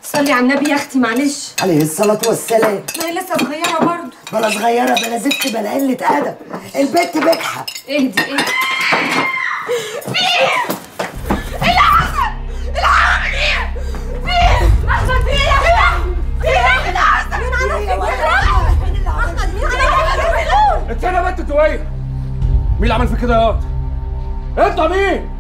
صلي على النبي يا اختي معلش عليه الصلاة والسلام ما هي لسه صغيره برضه بلا صغيرة بلا زفت بلا قلة أدب البت بجحة اهدي اهدي انت انا بنت تويه مين اللي عمل في كده يا واد؟ انت مين؟